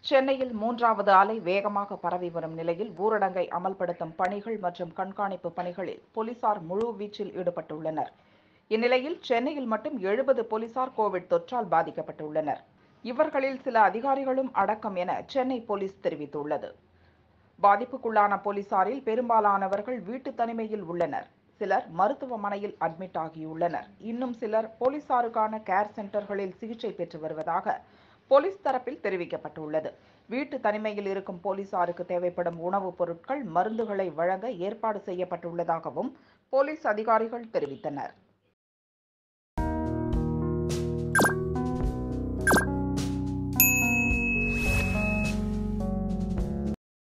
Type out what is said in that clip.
சென்னையில் மூன்றாவது அலை வேகமாக பரவி வரும் நிலையில் ஊரடங்கை அமல்படுத்தும் பணிகள் மற்றும் கண்காணிப்பு பணிகளில் போலீசார் முழுவீச்சில் ஈடுபட்டுள்ளனர் இந்நிலையில் சென்னையில் மட்டும் எழுபது போலீசார் கோவிட் தொற்றால் பாதிக்கப்பட்டுள்ளனர் இவர்களில் சில அதிகாரிகளும் அடக்கம் என சென்னை போலீஸ் தெரிவித்துள்ளது பாதிப்புக்குள்ளான போலீசாரில் பெரும்பாலானவர்கள் வீட்டு தனிமையில் உள்ளனர் சிலர் மருத்துவமனையில் அட்மிட் ஆகியுள்ளனர் இன்னும் சிலர் போலீசாருக்கான கேர் சென்டர்களில் சிகிச்சை பெற்று வருவதாக போலீஸ் தரப்பில் தெரிவிக்கப்பட்டுள்ளது வீட்டு தனிமையில் இருக்கும் போலீசாருக்கு தேவைப்படும் உணவுப் பொருட்கள் மருந்துகளை வழங்க ஏற்பாடு செய்யப்பட்டுள்ளதாகவும் போலீஸ் அதிகாரிகள் தெரிவித்தனர்